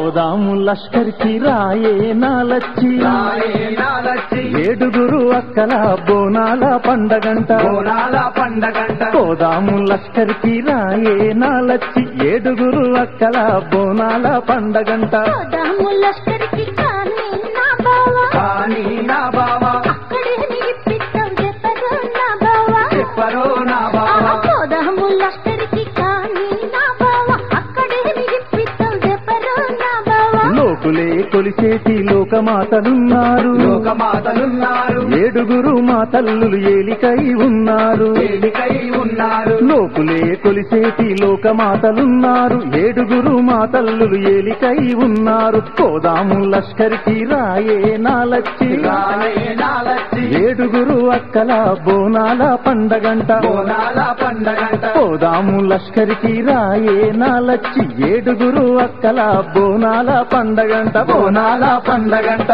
పోదాము లష్కర్కి రాయే నాలచ్చి రాయే నాలచ్చి ఏడుగురు అక్కల బోనాల పండగంట బోనాల పండగంట పోదాము లష్కర్కి రాయే నాలచ్చి ఏడుగురు అక్కల బోనాల పండగంట పోదాము లష్కరికి కానీ నా బావ కానీ నా బావ అక్కడే నిలిపిస్తాం చెప్పరు నా బావ చెప్పరు నా ఆ, బావ పోదాము లష్కరికి కానీ నా బావ అక్కడే నిలిపిస్తాం చెప్పరు నా బావ లోకులే కొలిసేటి లోకమాతలున్నారు లోకమాతలున్నారు ఏడుగురు మా తల్లులు ఏలికై ఉన్నారు వేదికై ఉన్నారు లోకులే కొలిసేటి లోకమాతలున్నారు ఏడుగురు మా తల్లులు ఏలికై ఉన్నారు పోదాము లష్కర్కి రాయే నాలచ్చి రాయే నాలచ్చి ఏడుగురు అక్కల బోనాల పండగంట బోనాల పండగంట పోదాము లష్కర్కి రాయే నాలచ్చి ఏడుగురు అక్కల బోనాల పండగంట బోనాల పండగంట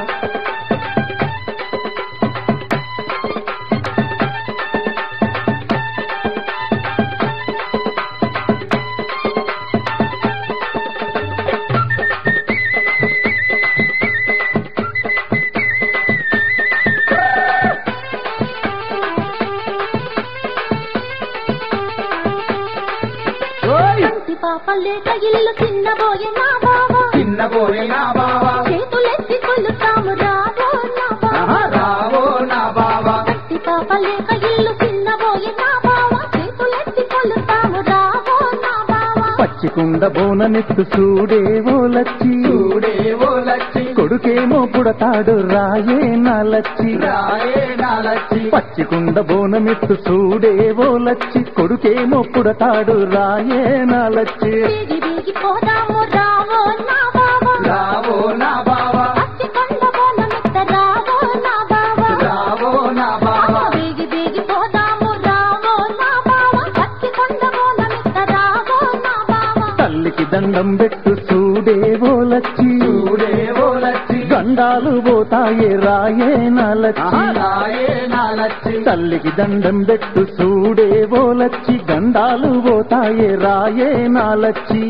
కంటి పాప లేక ఇల్లు చిన్నబోయే నా బావ చిన్నబోయే నా బావ చేతులెత్తి కొలుతాము రావో నా ఆహా, బావ రావో నా బావ కంటి పాప లేక ఇల్లు చిన్నబోయే నా బావ చేతులెత్తి కొలుతాము రావో నా బావ పచ్చికుండ బోనమెత్తు చూడేవో లచ్చి చూడే ఓ లచ్చి కొడుకేమో పుడతాడు రాయే నాలచ్చి రాయే నాలచ్చి పచ్చికుండ బోనమెత్తు చూడేవో లచ్చి కొడుకేమో పుడతాడు రాయే నాలచ్చి బీగి బీగి పోదాము రావో నా బావ రావో నా బావ పచ్చి కొండ బోనమిత్త రావో నా బావ రావో నా బావ బీగి బీగి పోదాము రావో నా బావ పచ్చి కొండ బోనమిత్త రావో నా బావ తల్లికి దండం పెట్టు చూడేవో లచ్చి చూడే ఓ లచ్చి గండాలు పోతాయే రాయే నాలచ్చి ఆహా, రాయే నాలచ్చి తల్లికి దండం పెట్టు చూడేవో లచ్చి గండాలు పోతాయే రాయే నాలచ్చి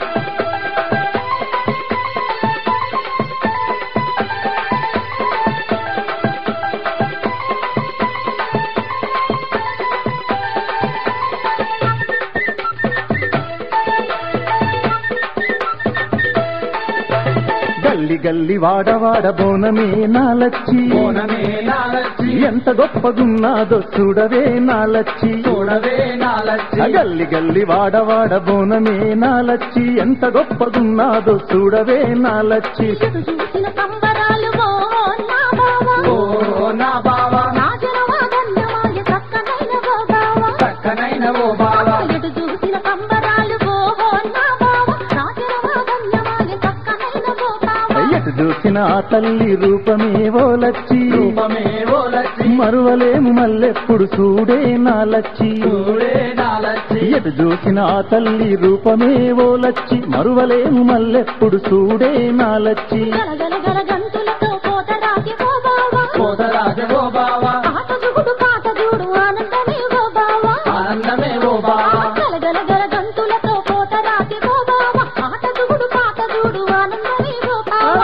గల్లి గల్లి వాడవాడ బోనమే నాలచ్చి బోనమే నాలచ్చి ఎంత గొప్పగున్నాదో చూడవే నాలచ్చి చూడవే నాలచ్చి గల్లి గల్లి వాడవాడ బోనమే నాలచ్చి ఎంత గొప్పగున్నాదో చూడవే నాలచ్చి ఎటు చూసిన సంబరాలు ఓ నా బావ ఓ నా బావ నా జనమా ధన్యమాయ చక్కనైన ఓ బావ చక్కనైన ఓ బావ ఎటు చూసిన సంబరాలు ఓ నా బావ నా జనమా ధన్యమాయ చక్కనైన ఓ బావ ఎటు చూసిన ఆ తల్లి రూపమే ఓలచ్చి రూపమే ఓ లచ్చి మరువలేము మల్లెప్పుడు చూడే నాలచ్చి చూడే నాలచ్చి ఎటు చూసిన ఆ తల్లి రూపమే ఓలచ్చి మరువలేము మల్లెప్పుడు చూడే నాలచ్చి గలగల గల గంతులతో పోతరాకి ఓ బావ పోతరాజ ఓ బావ ఆట జుగుడు పాట జూడు ఆనందమే ఓ బావ ఆనందమే ఓ బావ గలగల గల గంతులతో పోతరాకి ఓ బావ ఆట జుగుడు పాట జూడు ఆనందమే ఓ బావ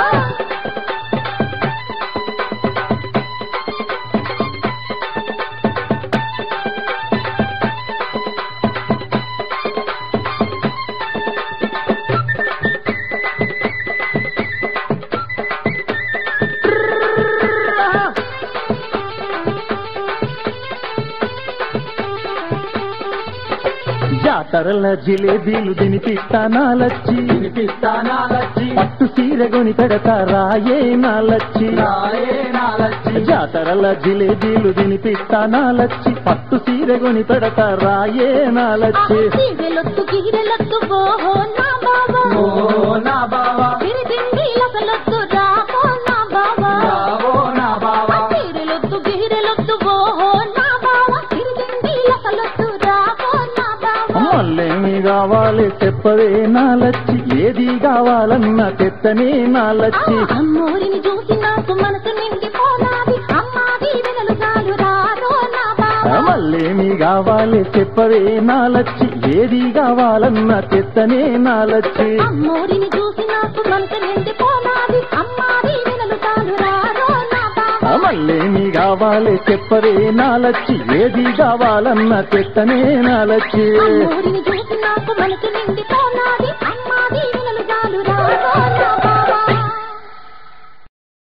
జాతరల జిలేబీలు తినిపిస్తా నాలచ్చి వినిపిస్తా నాలచ్చి పట్టు సీర కొని పెడతా రాయే నాలచ్చి రాయే నాలచ్చి జాతరల జిలేబీలు తినిపిస్తా నాలచ్చి పట్టు సీర కొని పెడతా రాయే నాలచ్చి తీరెలొద్దు గిరెలొద్దు ఓహో నా బావ ఓ నా బావ విరిదిండి లసలొద్దు రామో నా బావ రావో నా బావ తీరెలొద్దు గిరెలొద్దు ఓహో నా బావ విరిదిండి లసలొద్దు రామో నా బావ మళ్ళేమి కావాలి చెప్పవే నాలచ్చి ఏది కావాలన్నా తెత్తనే నాలచ్చి అమ్మోరిని చూసి నాకు మనసు నిండిపోనాది అమ్మాది వెనలు చాలు రారో నా బావ మళ్ళేమి కావాలి చెప్పవే నాలచ్చి ఏది కావాలన్నా తెత్తనే నాలచ్చి అమ్మోరిని చూసి నాకు నాకు మనసు నిండి పోనాది అమ్మాది వినలు తాను రారో నా బావ మళ్ళేమి కావాలి చెప్పవే నాలచ్చి ఏది కావాలన్న చెత్తనే నాలచ్చి అమ్మూరిని చూసి నాకు మనసు నిండి పోనాది